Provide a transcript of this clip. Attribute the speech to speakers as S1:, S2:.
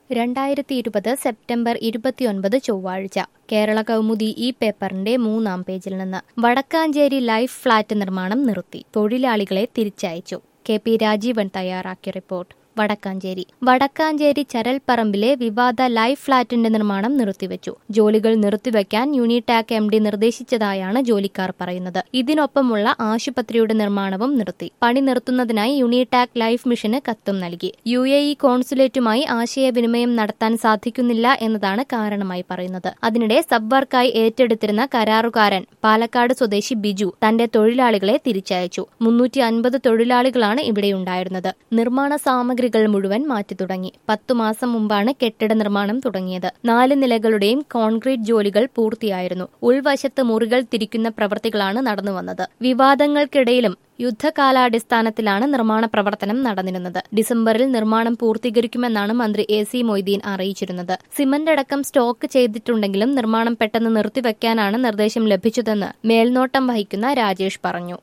S1: രണ്ടായിരത്തി ഇരുപത് സെപ്റ്റംബർ ഇരുപത്തിയൊൻപത് ചൊവ്വാഴ്ച കേരള കൗമുദി ഈ പേപ്പറിന്റെ മൂന്നാം പേജിൽ നിന്ന് വടക്കാഞ്ചേരി ലൈഫ് ഫ്ളാറ്റ് നിർമ്മാണം നിർത്തി തൊഴിലാളികളെ തിരിച്ചയച്ചു കെ പി രാജീവൻ തയ്യാറാക്കിയ റിപ്പോർട്ട് വടക്കാഞ്ചേരി വടക്കാഞ്ചേരി ചരൽപ്പറമ്പിലെ വിവാദ ലൈഫ് ഫ്ളാറ്റിന്റെ നിർമ്മാണം നിർത്തിവെച്ചു ജോലികൾ നിർത്തിവെക്കാൻ യൂണിടാക് എം ഡി നിർദ്ദേശിച്ചതായാണ് ജോലിക്കാർ പറയുന്നത് ഇതിനൊപ്പമുള്ള ആശുപത്രിയുടെ നിർമ്മാണവും നിർത്തി പണി നിർത്തുന്നതിനായി യൂണിടാക് ലൈഫ് മിഷന് കത്തും നൽകി യു എ ഇ കോൺസുലേറ്റുമായി ആശയവിനിമയം നടത്താൻ സാധിക്കുന്നില്ല എന്നതാണ് കാരണമായി പറയുന്നത് അതിനിടെ സബ് വർക്കായി ഏറ്റെടുത്തിരുന്ന കരാറുകാരൻ പാലക്കാട് സ്വദേശി ബിജു തന്റെ തൊഴിലാളികളെ തിരിച്ചയച്ചു മുന്നൂറ്റി അൻപത് തൊഴിലാളികളാണ് ഇവിടെയുണ്ടായിരുന്നത് നിർമ്മാണ സാമഗ്രികൾ മുഴുവൻ മാറ്റി തുടങ്ങി പത്തു മാസം മുമ്പാണ് കെട്ടിട നിർമ്മാണം തുടങ്ങിയത് നാല് നിലകളുടെയും കോൺക്രീറ്റ് ജോലികൾ പൂർത്തിയായിരുന്നു ഉൾവശത്ത് മുറികൾ തിരിക്കുന്ന പ്രവൃത്തികളാണ് നടന്നുവന്നത് വിവാദങ്ങൾക്കിടയിലും യുദ്ധകാലാടിസ്ഥാനത്തിലാണ് നിർമ്മാണ പ്രവർത്തനം നടന്നിരുന്നത് ഡിസംബറിൽ നിർമ്മാണം പൂർത്തീകരിക്കുമെന്നാണ് മന്ത്രി എ സി മൊയ്തീൻ അറിയിച്ചിരുന്നത് സിമന്റ് അടക്കം സ്റ്റോക്ക് ചെയ്തിട്ടുണ്ടെങ്കിലും നിർമ്മാണം പെട്ടെന്ന് നിർത്തിവെക്കാനാണ് നിർദ്ദേശം ലഭിച്ചതെന്ന് മേൽനോട്ടം വഹിക്കുന്ന രാജേഷ് പറഞ്ഞു